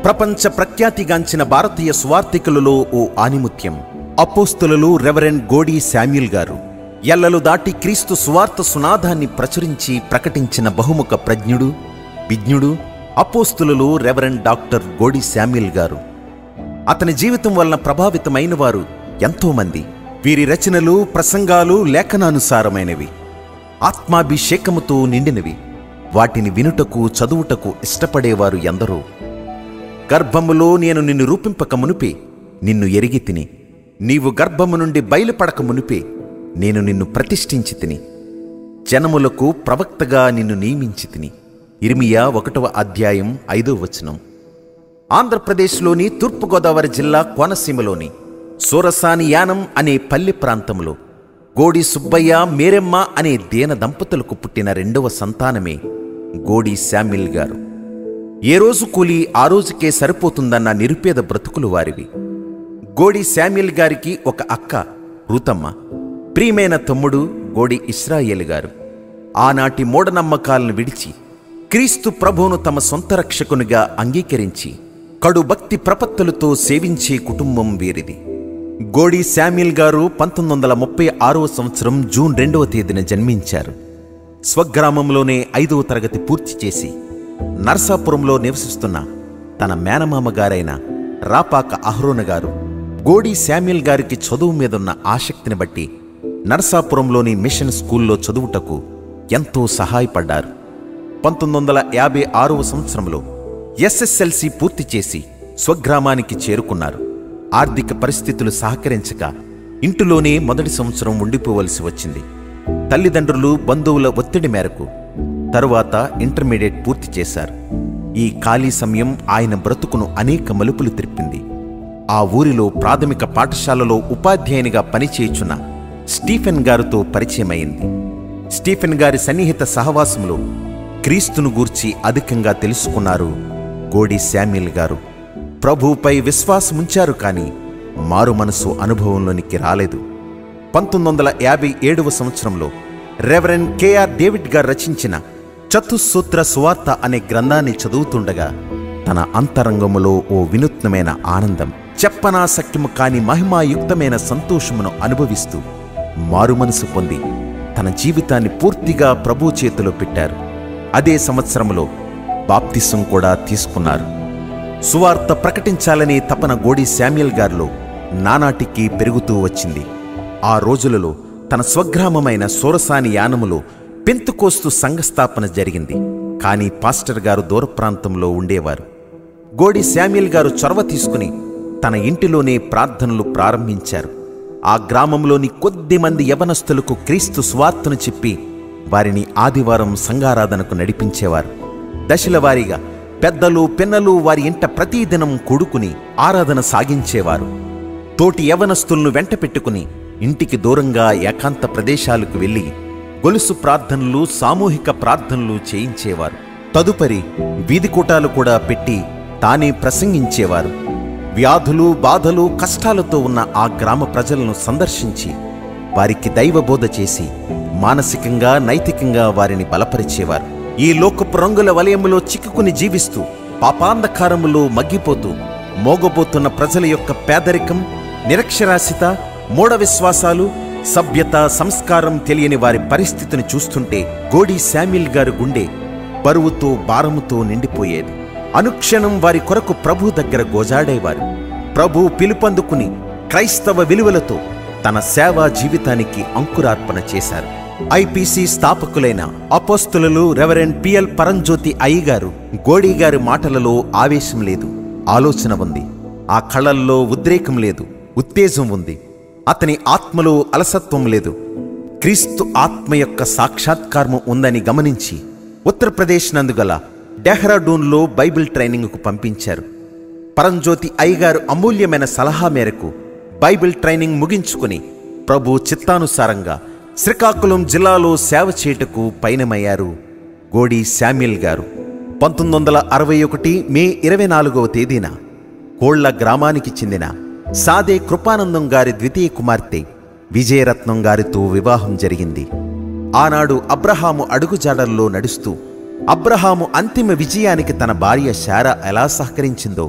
ప్రపంచ ప్రఖ్యాతిగాంచిన భారతీయ స్వార్థికులలో ఓ ఆనిముత్యం అపోస్తులలో reverend గోడి Samuel గారు ఎల్లలు దాటి క్రీస్తు సువార్త సునాదాన్ని ప్రచురించి ప్రకటించిన బహుముఖ ప్రజ్ఞుడు విజ్ఞుడు అపోస్తులలో రెవరెండ్ డాక్టర్ గోడి శామ్యుల్ గారు అతని జీవితం వలన ప్రభావితమైన వారు ఎంతోమంది వీరి రచనలు ప్రసంగాలు లేఖనానుసారమైనవి ఆత్మాభిషేకముతో నిండినవి వాటిని వినుటకు చదువుటకు ఇష్టపడేవారు ఎందరో గర్భములో నేను నిన్ను రూపింపక మునిపే నిన్ను ఎరిగి తిని నీవు గర్భము నుండి బయలుపడక మునిపే నేను నిన్ను ప్రతిష్ఠించి తిని జనములకు ప్రవక్తగా నిన్ను నియమించి తిని ఇర్మియా ఒకటవ అధ్యాయం ఐదో వచనం ఆంధ్రప్రదేశ్లోని తూర్పుగోదావరి జిల్లా కోనసీమలోని సూరసాని యానం అనే పల్లె ప్రాంతంలో గోడి సుబ్బయ్య మేరెమ్మ అనే దీన దంపతులకు పుట్టిన రెండవ సంతానమే గోడి శామిల్ గారు ఏ రోజు కూలి ఆ రోజుకే సరిపోతుందన్న నిరుపేద బ్రతుకులు వారివి గోడి శామ్యుల్ గారికి ఒక అక్క రూతమ్మ ప్రియమైన తమ్ముడు గోడి ఇస్రాయేల్ గారు ఆనాటి మూఢనమ్మకాలను విడిచి క్రీస్తు ప్రభువును తమ సొంత రక్షకునిగా అంగీకరించి కడు భక్తి ప్రపత్తులతో సేవించే కుటుంబం వీరిది గోడి శామ్యుల్ గారు పంతొమ్మిది వందల ముప్పై ఆరవ సంవత్సరం జూన్ రెండవ తేదీన జన్మించారు స్వగ్రామంలోనే ఐదవ తరగతి పూర్తి చేసి నర్సాపురంలో నివసిస్తున్న తన మేనమామ గారైన రాపాక అహ్రోన గారు గోడి శామ్యుల్ గారికి చదువు మీదున్న ఆసక్తిని బట్టి నర్సాపురంలోని మిషన్ స్కూల్లో చదువుటకు ఎంతో సహాయపడ్డారు పంతొమ్మిది వందల యాభై ఆరవ సంవత్సరంలో ఎస్ఎస్ఎల్సి పూర్తి చేసి స్వగ్రామానికి చేరుకున్నారు ఆర్థిక పరిస్థితులు సహకరించక ఇంటిలోనే మొదటి సంవత్సరం ఉండిపోవలసి వచ్చింది తల్లిదండ్రులు బంధువుల ఒత్తిడి మేరకు తరువాత ఇంటర్మీడియట్ పూర్తి చేశారు ఈ ఖాళీ సమయం ఆయన బ్రతుకును అనేక మలుపులు తిప్పింది ఆ ఊరిలో ప్రాథమిక పాఠశాలలో ఉపాధ్యాయునిగా పనిచేయుచున్న స్టీఫెన్ గారితో పరిచయమైంది స్టీఫెన్ గారి సన్నిహిత సహవాసంలో క్రీస్తును గూర్చి అధికంగా తెలుసుకున్నారు గోడి శామ్యుల్ గారు ప్రభువుపై విశ్వాసముంచారు కానీ మారు మనసు అనుభవంలోనికి రాలేదు పంతొమ్మిది వందల యాభై ఏడవ సంవత్సరంలో రెవరెండ్ కెఆర్ డేవిడ్ గారు రచించిన చతుస్సూత్ర సువార్త అనే గ్రంథాన్ని చదువుతుండగా తన అంతరంగములో ఓ వినూత్నమైన ఆనందం చెప్పనాసక్యము కాని మహిమాయుక్తమైన సంతోషమును అనుభవిస్తూ మారుమనసు పొంది తన జీవితాన్ని పూర్తిగా ప్రభు చేతిలో పెట్టారు అదే సంవత్సరంలో బాప్తిసం కూడా తీసుకున్నారు సువార్త ప్రకటించాలనే తపన గోడి శామ్యుల్ గారిలో నానాటికి పెరుగుతూ వచ్చింది ఆ రోజులలో తన స్వగ్రామమైన సోరసాని యానములో పెంతుకోస్తు సంఘస్థాపన జరిగింది కానీ పాస్టర్ గారు దూర ప్రాంతంలో ఉండేవారు గోడి శామ్యుల్ గారు చొరవ తీసుకుని తన ఇంటిలోనే ప్రార్థనలు ప్రారంభించారు ఆ గ్రామంలోని కొద్ది మంది యవనస్తులకు క్రీస్తు స్వార్థను చెప్పి వారిని ఆదివారం సంఘారాధనకు నడిపించేవారు దశల వారీగా పెద్దలు పిన్నలు వారి ఇంట ప్రతిదినం కూడుకుని ఆరాధన సాగించేవారు తోటి యవనస్తులను వెంట పెట్టుకుని ఇంటికి దూరంగా ఏకాంత ప్రదేశాలకు వెళ్ళి గొలుసు ప్రార్థనలు సామూహిక ప్రార్థనలు చేయించేవారు తదుపరి వీధికూటాలు కూడా పెట్టి తానే ప్రసంగించేవారు వ్యాధులు బాధలు కష్టాలతో ఉన్న ఆ గ్రామ ప్రజలను సందర్శించి వారికి దైవబోధ చేసి మానసికంగా నైతికంగా వారిని బలపరిచేవారు ఈ లోకపు రంగుల వలయములో చిక్కుకుని జీవిస్తూ పాపాంధకారములో మగ్గిపోతూ మోగబోతున్న ప్రజల యొక్క పేదరికం నిరక్షరాస్యత మూఢ విశ్వాసాలు సభ్యత సంస్కారం తెలియని వారి పరిస్థితిని చూస్తుంటే గోడి శామ్యుల్ గారి గుండె బరువుతో భారముతో నిండిపోయేది అనుక్షణం వారి కొరకు ప్రభు దగ్గర గోజాడేవారు ప్రభు పిలుపందుకుని క్రైస్తవ విలువలతో తన సేవా జీవితానికి అంకురార్పణ చేశారు ఐపీసీ స్థాపకులైన అపోస్తులు రెవరెండ్ పిఎల్ పరంజ్యోతి అయ్య గారు గోడి గారి మాటలలో ఆవేశం లేదు ఆలోచన ఉంది ఆ కళల్లో ఉద్రేకం లేదు ఉత్తేజం ఉంది అతని ఆత్మలో అలసత్వం లేదు క్రీస్తు ఆత్మ యొక్క సాక్షాత్కారము ఉందని గమనించి ఉత్తరప్రదేశ్ నందుగల డెహ్రాడూన్లో బైబిల్ ట్రైనింగ్కు పంపించారు పరంజ్యోతి అయ్యగారు అమూల్యమైన సలహా మేరకు బైబిల్ ట్రైనింగ్ ముగించుకుని ప్రభు చిత్తానుసారంగా శ్రీకాకుళం జిల్లాలో సేవ చేయుటకు పయనమయ్యారు గోడి శామ్యుల్ గారు పంతొమ్మిది వందల అరవై ఒకటి మే ఇరవై నాలుగవ తేదీన కోళ్ల గ్రామానికి చెందిన సాదే కృపానందం గారి ద్వితీయ కుమార్తె విజయరత్నం గారితో వివాహం జరిగింది ఆనాడు అబ్రహాము అడుగుజాడల్లో నడుస్తూ అబ్రహాము అంతిమ విజయానికి తన భార్య శారా ఎలా సహకరించిందో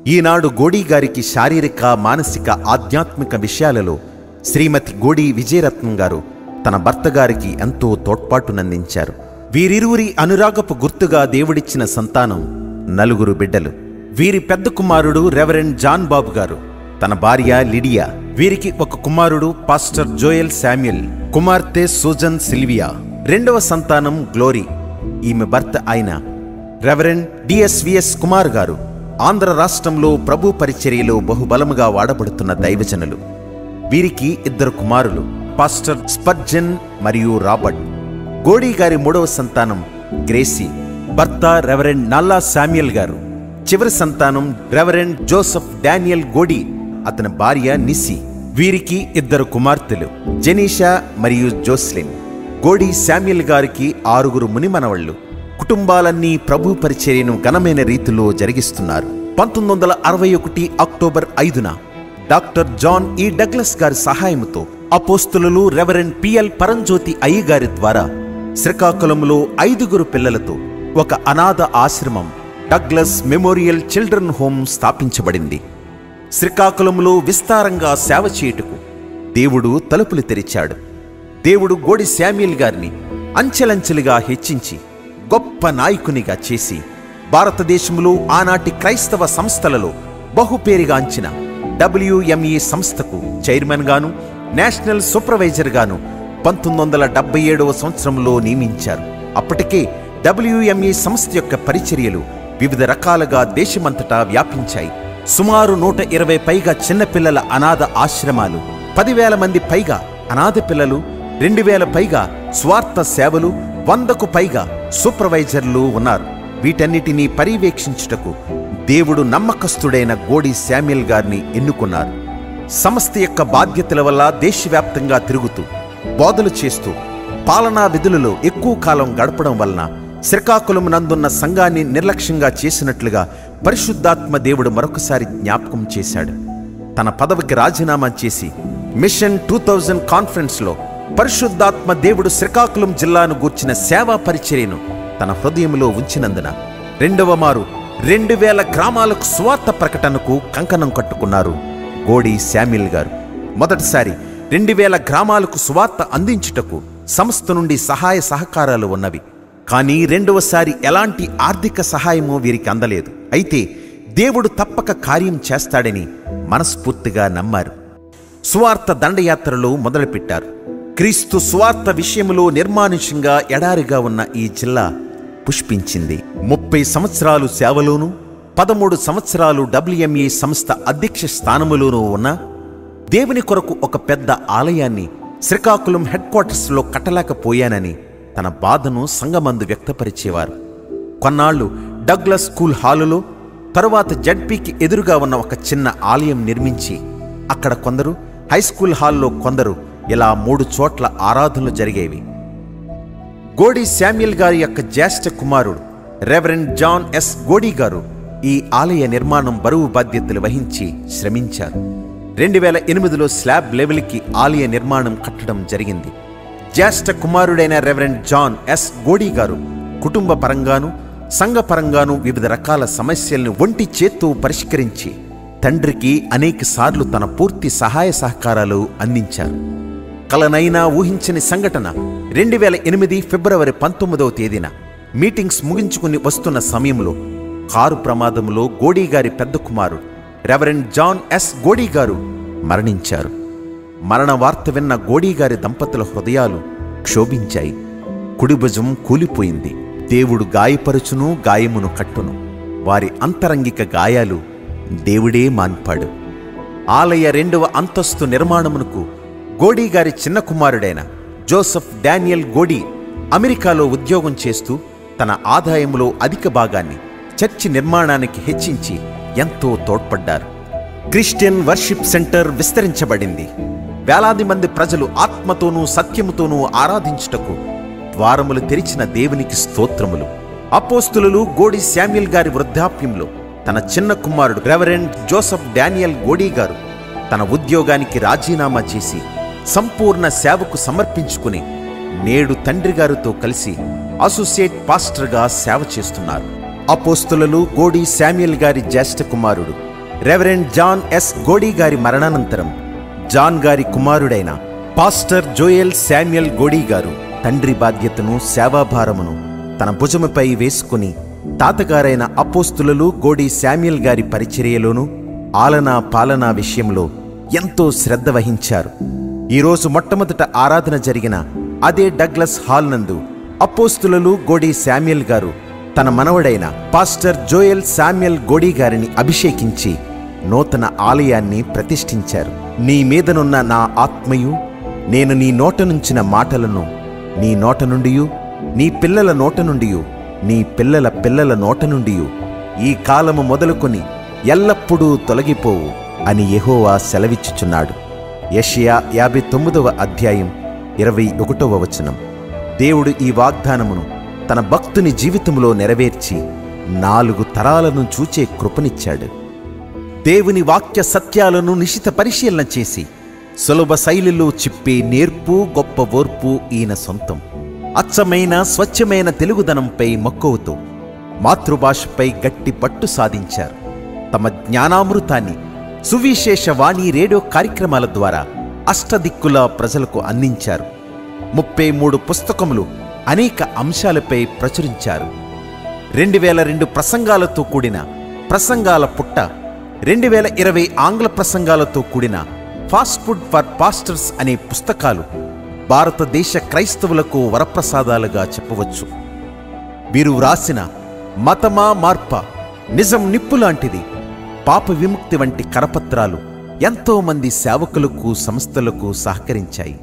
ఈనాడు గోడీ గారికి శారీరక మానసిక ఆధ్యాత్మిక విషయాలలో శ్రీమతి గోడి విజయరత్నం గారు తన భర్త గారికి ఎంతో తోడ్పాటునందించారు వీరిరువురి అనురాగపు గుర్తుగా దేవుడిచ్చిన సంతానం నలుగురు బిడ్డలు వీరి పెద్ద కుమారుడు రెవరెండ్ జాన్ బాబు గారు తన భార్య లిడియా వీరికి ఒక కుమారుడు పాస్టర్ జోయల్ శామ్యుల్ కుమార్తె సూజన్ సిల్వియా రెండవ సంతానం గ్లోరీ ఈమె భర్త అయిన రెవరెండ్ డిఎస్విఎస్ కుమార్ గారు ఆంధ్ర రాష్ట్రంలో ప్రభు పరిచర్యలో బహుబలముగా వాడబడుతున్న దైవజనులు వీరికి ఇద్దరు కుమారులు పాస్టర్ స్పర్జన్ మరియు రాబర్ట్ గోడీ గారి మూడవ సంతానం గ్రేసీ భర్త రెవరెండ్ నల్లా శామ్యుయల్ గారు చివరి సంతానం రెవరెండ్ జోసెఫ్ డానియల్ గోడి అతని భార్య నిసి వీరికి ఇద్దరు కుమార్తెలు జెనీషా మరియు జోస్లిన్ గోడి శామ్యుల్ గారికి ఆరుగురు మునిమనవళ్ళు కుటుంబాలన్నీ ప్రభు పరిచర్యను ఘనమైన రీతిలో జరిగిస్తున్నారు పంతొమ్మిది వందల అరవై ఒకటి అక్టోబర్ ఐదున డాక్టర్ జాన్ ఈ డగ్లస్ గారి సహాయంతో అపోస్తులు రెవరెండ్ పిఎల్ పరంజ్యోతి అయ్య గారి ద్వారా శ్రీకాకుళంలో ఐదుగురు పిల్లలతో ఒక అనాథ ఆశ్రమం డగ్లస్ మెమోరియల్ చిల్డ్రన్ హోమ్ స్థాపించబడింది శ్రీకాకుళంలో విస్తారంగా సేవ చేయుటకు దేవుడు తలుపులు తెరిచాడు దేవుడు గోడి శామ్యుల్ గారిని అంచెలంచెలుగా హెచ్చించి గొప్ప నాయకునిగా చేసి భారతదేశంలో ఆనాటి క్రైస్తవ సంస్థలలో బహుపేరిగాంచిన డబ్ల్యూఎంఈ సంస్థకు చైర్మన్ గాను నేషనల్ సూపర్వైజర్ గాను పంతొమ్మిది వందల డెబ్బై ఏడవ సంవత్సరంలో నియమించారు అప్పటికే డబ్ల్యూఎంఈ సంస్థ యొక్క పరిచర్యలు వివిధ రకాలుగా దేశమంతటా వ్యాపించాయి సుమారు నూట ఇరవై పైగా చిన్నపిల్లల అనాథ ఆశ్రమాలు పదివేల మంది పైగా అనాథ పిల్లలు రెండు వేల పైగా స్వార్థ సేవలు వందకు పైగా సూపర్వైజర్లు ఉన్నారు వీటన్నిటినీ పర్యవేక్షించుటకు దేవుడు నమ్మకస్తుడైన గోడి శామ్యుల్ గారిని ఎన్నుకున్నారు సంస్థ యొక్క బాధ్యతల వల్ల దేశవ్యాప్తంగా తిరుగుతూ బోధలు చేస్తూ పాలనా విధులలో ఎక్కువ కాలం గడపడం వలన శ్రీకాకుళం నందున్న సంఘాన్ని నిర్లక్ష్యంగా చేసినట్లుగా పరిశుద్ధాత్మ దేవుడు మరొకసారి జ్ఞాపకం చేశాడు తన పదవికి రాజీనామా చేసి మిషన్ టూ థౌజండ్ కాన్ఫరెన్స్లో పరిశుద్ధాత్మ దేవుడు శ్రీకాకుళం జిల్లాను గూర్చిన సేవా పరిచర్యను తన హృదయంలో ఉంచినందున రెండవ మారు రెండు వేల గ్రామాలకు స్వార్థ ప్రకటనకు కంకణం కట్టుకున్నారు గోడి శామ్యుల్ గారు మొదటిసారి రెండు వేల గ్రామాలకు స్వార్థ అందించుటకు సంస్థ నుండి సహాయ సహకారాలు ఉన్నవి కానీ రెండవసారి ఎలాంటి ఆర్థిక సహాయమూ వీరికి అందలేదు అయితే దేవుడు తప్పక కార్యం చేస్తాడని మనస్ఫూర్తిగా నమ్మారు సువార్త దండయాత్రలు మొదలుపెట్టారు క్రీస్తు సువార్త విషయంలో నిర్మానుష్యంగా ఎడారిగా ఉన్న ఈ జిల్లా పుష్పించింది ముప్పై సంవత్సరాలు సేవలోనూ పదమూడు సంవత్సరాలు డబ్ల్యూఎంఏ సంస్థ అధ్యక్ష స్థానములోనూ ఉన్న దేవుని కొరకు ఒక పెద్ద ఆలయాన్ని శ్రీకాకుళం హెడ్ క్వార్టర్స్లో కట్టలేకపోయానని తన బాధను సంగమందు వ్యక్తపరిచేవారు కొన్నాళ్లు డగ్లస్ స్కూల్ హాలులో తరువాత జడ్పీకి ఎదురుగా ఉన్న ఒక చిన్న ఆలయం నిర్మించి అక్కడ కొందరు హై స్కూల్ హాల్లో కొందరు ఇలా మూడు చోట్ల ఆరాధనలు జరిగేవి గోడి శామ్యుల్ గారి యొక్క జ్యేష్ఠ కుమారుడు రెవరెండ్ జాన్ ఎస్ గోడి గారు ఈ ఆలయ నిర్మాణం బరువు బాధ్యతలు వహించి శ్రమించారు రెండు వేల ఎనిమిదిలో స్లాబ్ లెవెల్కి ఆలయ నిర్మాణం కట్టడం జరిగింది జ్యేష్ఠ కుమారుడైన రెవరెండ్ జాన్ ఎస్ గోడి గారు కుటుంబ పరంగాను సంఘ పరంగాను వివిధ రకాల సమస్యలను ఒంటి చేత్తో పరిష్కరించి తండ్రికి అనేక సార్లు తన పూర్తి సహాయ సహకారాలు అందించారు కలనైనా ఊహించని సంఘటన రెండు వేల ఎనిమిది ఫిబ్రవరి పంతొమ్మిదవ తేదీన మీటింగ్స్ ముగించుకుని వస్తున్న సమయంలో కారు ప్రమాదంలో గోడీ గారి పెద్ద కుమారుడు రెవరెండ్ జాన్ ఎస్ గోడీ గారు మరణించారు మరణ వార్త విన్న గోడీ గారి దంపతుల హృదయాలు క్షోభించాయి కుడిభుజం కూలిపోయింది దేవుడు గాయపరుచును గాయమును కట్టును వారి అంతరంగిక గాయాలు దేవుడే మాన్పాడు ఆలయ రెండవ అంతస్తు నిర్మాణమునకు గోడీ గారి చిన్న కుమారుడైన జోసెఫ్ డానియల్ గోడీ అమెరికాలో ఉద్యోగం చేస్తూ తన ఆదాయములో అధిక భాగాన్ని చర్చి నిర్మాణానికి హెచ్చించి ఎంతో తోడ్పడ్డారు క్రిస్టియన్ వర్షిప్ సెంటర్ విస్తరించబడింది వేలాది మంది ప్రజలు ఆత్మతోనూ సత్యముతోనూ ఆరాధించుటకు ద్వారములు తెరిచిన దేవునికి స్తోత్రములు అపోస్తులు గోడి శామ్యుల్ గారి వృద్ధాప్యంలో తన చిన్న కుమారుడు రెవరెండ్ జోసెఫ్ డానియల్ గోడీ గారు తన ఉద్యోగానికి రాజీనామా చేసి సంపూర్ణ సేవకు సమర్పించుకుని నేడు తండ్రి గారితో కలిసి అసోసియేట్ పాస్టర్గా సేవ చేస్తున్నారు అపోస్తులు గోడి శామ్యుల్ గారి జ్యేష్ఠ కుమారుడు రెవరెండ్ జాన్ ఎస్ గోడీ గారి మరణానంతరం జాన్ గారి కుమారుడైన పాస్టర్ జోయల్ శామ్యుయల్ గోడీ గారు తండ్రి బాధ్యతను సేవాభారమును తన భుజముపై వేసుకుని తాతగారైన అపోస్తులు గోడీ శామ్యుయల్ గారి పరిచర్యలోనూ ఆలనా పాలనా విషయంలో ఎంతో శ్రద్ధ వహించారు ఈరోజు మొట్టమొదట ఆరాధన జరిగిన అదే డగ్లస్ హాల్ నందు అపోస్తులు గోడీ శామ్యుయల్ గారు తన మనవడైన పాస్టర్ జోయల్ శామ్యుయల్ గోడీ గారిని అభిషేకించి నూతన ఆలయాన్ని ప్రతిష్ఠించారు నీ మీదనున్న నా ఆత్మయు నేను నీ నోట నుంచిన మాటలను నీ నోట నుండియు నీ పిల్లల నోట నుండియు నీ పిల్లల పిల్లల నోట నుండియు ఈ కాలము మొదలుకొని ఎల్లప్పుడూ తొలగిపోవు అని యెహోవా సెలవిచ్చుచున్నాడు యెషయా యాభై తొమ్మిదవ అధ్యాయం ఇరవై ఒకటవ వచనం దేవుడు ఈ వాగ్దానమును తన భక్తుని జీవితంలో నెరవేర్చి నాలుగు తరాలను చూచే కృపనిచ్చాడు దేవుని వాక్య సత్యాలను నిశిత పరిశీలన చేసి సులభ శైలిలో చిప్పే నేర్పు గొప్ప ఓర్పు ఈయన సొంతం అచ్చమైన స్వచ్ఛమైన తెలుగుదనంపై మక్కువతో మాతృభాషపై గట్టి పట్టు సాధించారు తమ జ్ఞానామృతాన్ని సువిశేష వాణి రేడియో కార్యక్రమాల ద్వారా అష్టదిక్కుల ప్రజలకు అందించారు ముప్పై మూడు పుస్తకములు అనేక అంశాలపై ప్రచురించారు రెండు వేల రెండు ప్రసంగాలతో కూడిన ప్రసంగాల పుట్ట రెండు వేల ఇరవై ఆంగ్ల ప్రసంగాలతో కూడిన ఫాస్ట్ ఫుడ్ ఫర్ పాస్టర్స్ అనే పుస్తకాలు భారతదేశ క్రైస్తవులకు వరప్రసాదాలుగా చెప్పవచ్చు వీరు వ్రాసిన మతమా మార్ప నిజం నిప్పు లాంటిది పాప విముక్తి వంటి కరపత్రాలు ఎంతో మంది సేవకులకు సంస్థలకు సహకరించాయి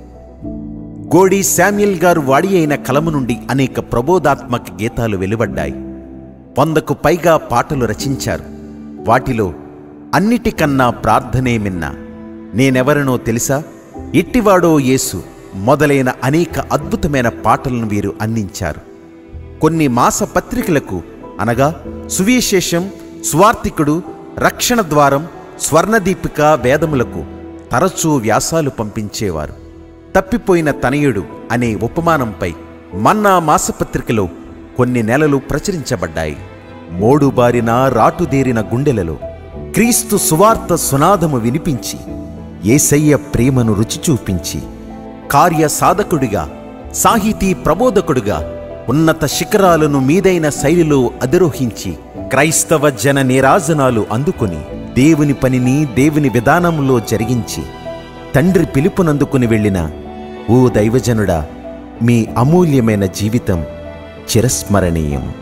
గోడి శామ్యుల్ గారు వాడి అయిన కలము నుండి అనేక ప్రబోధాత్మక గీతాలు వెలువడ్డాయి వందకు పైగా పాటలు రచించారు వాటిలో అన్నిటికన్నా ప్రార్థనే మిన్న నేనెవరనో తెలుసా ఇట్టివాడో యేసు మొదలైన అనేక అద్భుతమైన పాటలను వీరు అందించారు కొన్ని మాస పత్రికలకు అనగా సువిశేషం స్వార్థికుడు రక్షణ ద్వారం స్వర్ణదీపిక వేదములకు తరచూ వ్యాసాలు పంపించేవారు తప్పిపోయిన తనయుడు అనే ఉపమానంపై మన్నా మాసపత్రికలో కొన్ని నెలలు ప్రచురించబడ్డాయి మోడుబారిన రాటుదేరిన గుండెలలో క్రీస్తు సువార్త సునాదము వినిపించి ఏసయ్య ప్రేమను రుచి చూపించి కార్య సాధకుడిగా సాహితీ ప్రబోధకుడుగా ఉన్నత శిఖరాలను మీదైన శైలిలో అధిరోహించి క్రైస్తవ జన నీరాజనాలు అందుకుని దేవుని పనిని దేవుని విధానంలో జరిగించి తండ్రి పిలుపునందుకుని వెళ్ళిన ఓ దైవజనుడా మీ అమూల్యమైన జీవితం చిరస్మరణీయం